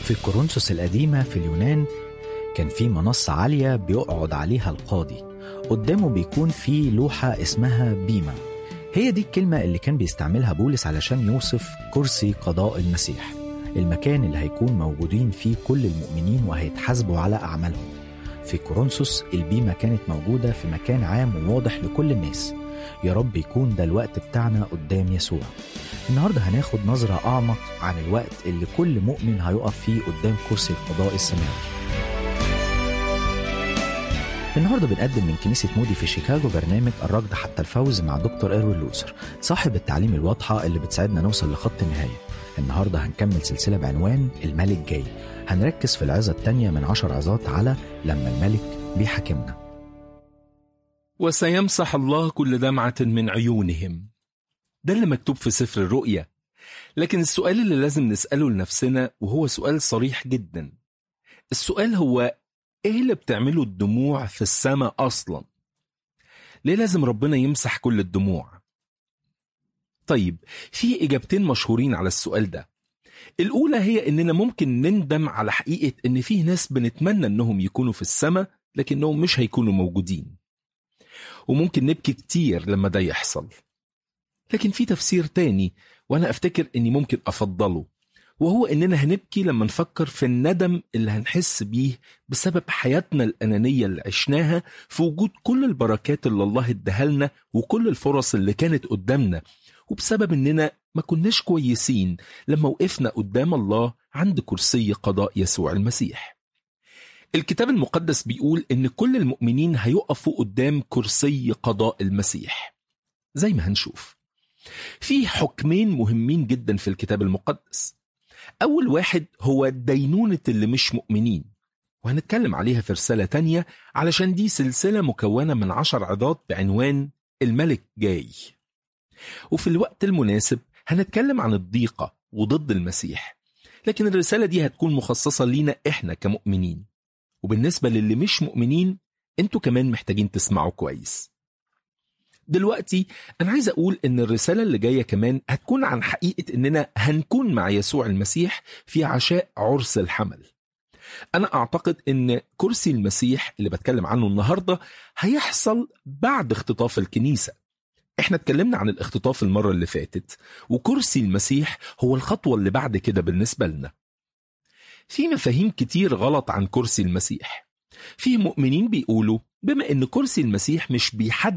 في كورنثوس القديمة في اليونان كان في منصة عالية بيقعد عليها القاضي قدامه بيكون في لوحة اسمها بيما هي دي الكلمة اللي كان بيستعملها بولس علشان يوصف كرسي قضاء المسيح المكان اللي هيكون موجودين فيه كل المؤمنين وهيتحاسبوا على أعمالهم في كورنثوس البيمة كانت موجودة في مكان عام وواضح لكل الناس يا رب يكون ده الوقت بتاعنا قدام يسوع النهاردة هناخد نظرة أعمق عن الوقت اللي كل مؤمن هيقف فيه قدام كرسي القضاء السماوي النهارده بنقدم من كنيسة مودي في شيكاغو برنامج الركض حتى الفوز مع دكتور إيروين لوثر صاحب التعليم الواضحة اللي بتساعدنا نوصل لخط النهاية النهارده هنكمل سلسلة بعنوان الملك جاي هنركز في العظة التانية من عشر عظات على لما الملك بيحاكمنا وسيمسح الله كل دمعة من عيونهم ده اللي مكتوب في سفر الرؤيا لكن السؤال اللي لازم نسأله لنفسنا وهو سؤال صريح جدا السؤال هو ايه اللي بتعمله الدموع في السماء اصلا ليه لازم ربنا يمسح كل الدموع طيب في اجابتين مشهورين على السؤال ده الاولى هي اننا ممكن نندم على حقيقه ان في ناس بنتمنى انهم يكونوا في السماء لكنهم مش هيكونوا موجودين وممكن نبكي كتير لما ده يحصل لكن في تفسير تاني وانا افتكر اني ممكن افضله وهو اننا هنبكي لما نفكر في الندم اللي هنحس بيه بسبب حياتنا الانانيه اللي عشناها في وجود كل البركات اللي الله اداها لنا وكل الفرص اللي كانت قدامنا وبسبب اننا ما كناش كويسين لما وقفنا قدام الله عند كرسي قضاء يسوع المسيح الكتاب المقدس بيقول ان كل المؤمنين هيقفوا قدام كرسي قضاء المسيح زي ما هنشوف في حكمين مهمين جدا في الكتاب المقدس أول واحد هو دينونة اللي مش مؤمنين وهنتكلم عليها في رسالة تانية علشان دي سلسلة مكونة من عشر عظات بعنوان الملك جاي وفي الوقت المناسب هنتكلم عن الضيقة وضد المسيح لكن الرسالة دي هتكون مخصصة لينا إحنا كمؤمنين وبالنسبة للي مش مؤمنين انتوا كمان محتاجين تسمعوا كويس دلوقتي أنا عايز أقول إن الرسالة اللي جاية كمان هتكون عن حقيقة إننا هنكون مع يسوع المسيح في عشاء عرس الحمل. أنا أعتقد إن كرسي المسيح اللي بتكلم عنه النهاردة هيحصل بعد اختطاف الكنيسة. إحنا اتكلمنا عن الاختطاف المرة اللي فاتت وكرسي المسيح هو الخطوة اللي بعد كده بالنسبة لنا. في مفاهيم كتير غلط عن كرسي المسيح. في مؤمنين بيقولوا بما إن كرسي المسيح مش بيحدد